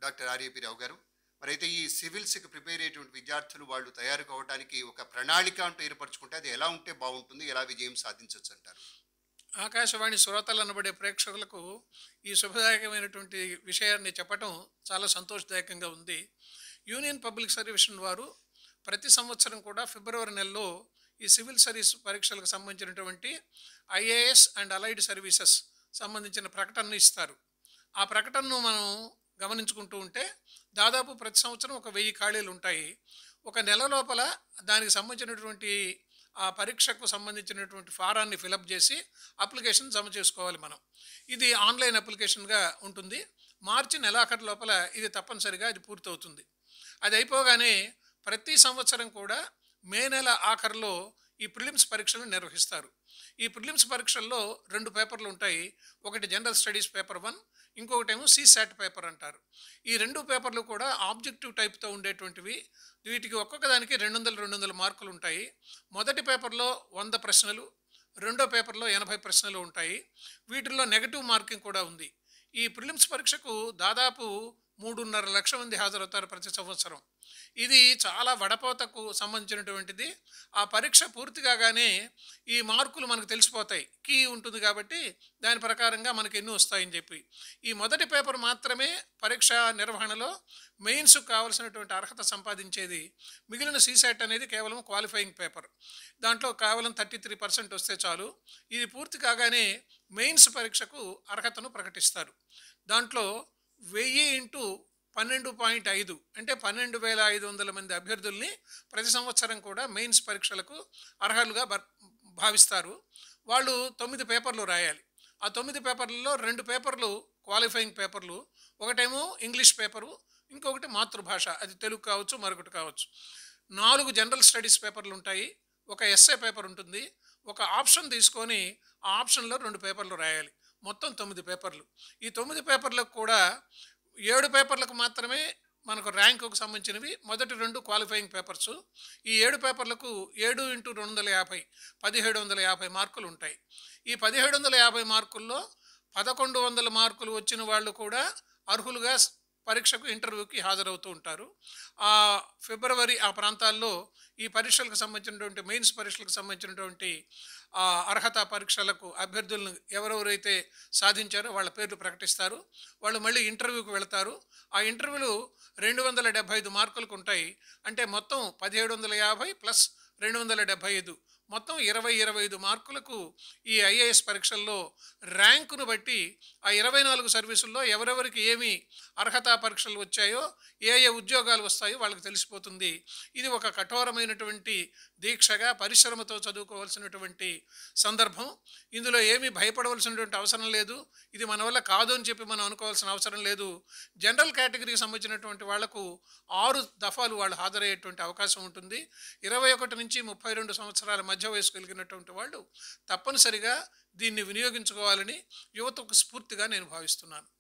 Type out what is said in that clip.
doctor RAP రావు గారు మరి అయితే ఈ సివిల్స్కి ప్రిపేర్ అయ్యేటువంటి విద్యార్థులు వాళ్ళు తయారు కావడానికి ఒక ప్రణాళిక అంటూ ఏర్పరచుకుంటే అది ఎలా ఉంటే బాగుంటుంది ఎలా విజయం సాధించవచ్చు అంటారు ఆకాశవాణి శ్రోతలు అనబడే ప్రేక్షకులకు ఈ శుభదాయకమైనటువంటి విషయాన్ని చెప్పటం చాలా సంతోషదాయకంగా ఉంది యూనియన్ పబ్లిక్ సర్వీషన్ వారు ప్రతి సంవత్సరం కూడా ఫిబ్రవరి నెలలో ఈ సివిల్ సర్వీస్ పరీక్షలకు సంబంధించినటువంటి ఐఏఎస్ అండ్ అలైడ్ సర్వీసెస్ సంబంధించిన ప్రకటనను ఇస్తారు ఆ ప్రకటనను మనం గమనించుకుంటూ ఉంటే దాదాపు ప్రతి సంవత్సరం ఒక వెయ్యి ఖాళీలు ఉంటాయి ఒక నెల లోపల దానికి సంబంధించినటువంటి ఆ పరీక్షకు సంబంధించినటువంటి ఫారాన్ని ఫిలప్ చేసి అప్లికేషన్ జమ చేసుకోవాలి మనం ఇది ఆన్లైన్ అప్లికేషన్గా ఉంటుంది మార్చి నెలాఖరు లోపల ఇది తప్పనిసరిగా ఇది పూర్తవుతుంది అది అయిపోగానే ప్రతి సంవత్సరం కూడా మే నెల ఆఖరిలో ఈ ప్రిలిమ్స్ పరీక్షలు నిర్వహిస్తారు ఈ ప్రిలిమ్స్ పరీక్షల్లో రెండు పేపర్లు ఉంటాయి ఒకటి జనరల్ స్టడీస్ పేపర్ వన్ ఇంకొకటేమో సిసాట్ పేపర్ అంటారు ఈ రెండు పేపర్లు కూడా ఆబ్జెక్టివ్ టైప్తో ఉండేటువంటివి వీటికి ఒక్కొక్క దానికి రెండు వందల రెండు వందల మార్కులు ఉంటాయి మొదటి పేపర్లో వంద ప్రశ్నలు రెండో పేపర్లో ఎనభై ప్రశ్నలు ఉంటాయి వీటిల్లో నెగటివ్ మార్కింగ్ కూడా ఉంది ఈ ప్రిలిమ్స్ పరీక్షకు దాదాపు మూడున్నర లక్షల మంది హాజరవుతారు ప్రతి సంవత్సరం ఇది చాలా వడపోతకు సంబంధించినటువంటిది ఆ పరీక్ష పూర్తి కాగానే ఈ మార్కులు మనకు తెలిసిపోతాయి కీ ఉంటుంది కాబట్టి దాని ప్రకారంగా మనకి ఎన్ని వస్తాయని చెప్పి ఈ మొదటి పేపర్ మాత్రమే పరీక్ష నిర్వహణలో మెయిన్స్ కావాల్సినటువంటి అర్హత సంపాదించేది మిగిలిన సీసెట్ అనేది కేవలం క్వాలిఫైయింగ్ పేపర్ దాంట్లో కేవలం థర్టీ త్రీ పర్సెంట్ వస్తే చాలు ఇది పూర్తి కాగానే మెయిన్స్ పరీక్షకు అర్హతను ప్రకటిస్తారు దాంట్లో వెయ్యి ఇంటూ పన్నెండు పాయింట్ ఐదు అంటే పన్నెండు వేల ఐదు వందల మంది అభ్యర్థుల్ని ప్రతి సంవత్సరం కూడా మెయిన్స్ పరీక్షలకు అర్హులుగా బర్ భావిస్తారు వాళ్ళు తొమ్మిది పేపర్లు రాయాలి ఆ తొమ్మిది పేపర్లలో రెండు పేపర్లు క్వాలిఫైయింగ్ పేపర్లు ఒకటేమో ఇంగ్లీష్ పేపరు ఇంకొకటి మాతృభాష అది తెలుగు కావచ్చు మరొకటి కావచ్చు నాలుగు జనరల్ స్టడీస్ పేపర్లు ఉంటాయి ఒక ఎస్ఏ పేపర్ ఉంటుంది ఒక ఆప్షన్ తీసుకొని ఆ ఆప్షన్లో రెండు పేపర్లు రాయాలి మొత్తం తొమ్మిది పేపర్లు ఈ తొమ్మిది పేపర్లకు కూడా ఏడు పేపర్లకు మాత్రమే మనకు ర్యాంకుకు సంబంధించినవి మొదటి రెండు క్వాలిఫైయింగ్ పేపర్స్ ఈ ఏడు పేపర్లకు ఏడు ఇంటూ రెండు వందల యాభై పదిహేడు వందల యాభై మార్కులు ఉంటాయి ఈ పదిహేడు వందల యాభై మార్కుల్లో పదకొండు వందల మార్కులు వచ్చిన వాళ్ళు కూడా అర్హులుగా స్- పరీక్షకు ఇంటర్వ్యూకి హాజరవుతూ ఉంటారు ఆ ఫిబ్రవరి ఆ ప్రాంతాల్లో ఈ పరీక్షలకు సంబంధించినటువంటి మెయిన్స్ పరీక్షలకు సంబంధించినటువంటి ఆ అర్హత పరీక్షలకు అభ్యర్థులను ఎవరెవరైతే సాధించారో వాళ్ళ పేర్లు ప్రకటిస్తారు వాళ్ళు మళ్ళీ ఇంటర్వ్యూకి వెళ్తారు ఆ ఇంటర్వ్యూలు రెండు వందల డెబ్బై ఐదు మార్కులకు ఉంటాయి అంటే మొత్తం పదిహేడు వందల యాభై ప్లస్ రెండు వందల డెబ్బై ఐదు మొత్తం ఇరవై ఇరవై ఐదు మార్కులకు ఈ ఐఏఎస్ పరీక్షల్లో ర్యాంకును బట్టి ఆ ఇరవై నాలుగు సర్వీసుల్లో ఎవరెవరికి ఏమి అర్హతా పరీక్షలు వచ్చాయో ఏ ఏ ఉద్యోగాలు వస్తాయో వాళ్ళకి తెలిసిపోతుంది ఇది ఒక కఠోరమైనటువంటి దీక్షగా పరిశ్రమతో చదువుకోవాల్సినటువంటి సందర్భం ఇందులో ఏమీ భయపడవలసినటువంటి అవసరం లేదు ఇది మన వల్ల కాదు అని చెప్పి మనం అనుకోవాల్సిన అవసరం లేదు జనరల్ కేటగిరీకి సంబంధించినటువంటి వాళ్లకు ఆరు దఫాలు వాళ్ళు హాజరయ్యేటువంటి అవకాశం ఉంటుంది ఇరవై ఒకటి నుంచి ముప్పై రెండు సంవత్సరాల మధ్య వయసు కలిగినటువంటి వాళ్ళు తప్పనిసరిగా దీన్ని వినియోగించుకోవాలని యువతకు స్ఫూర్తిగా నేను భావిస్తున్నాను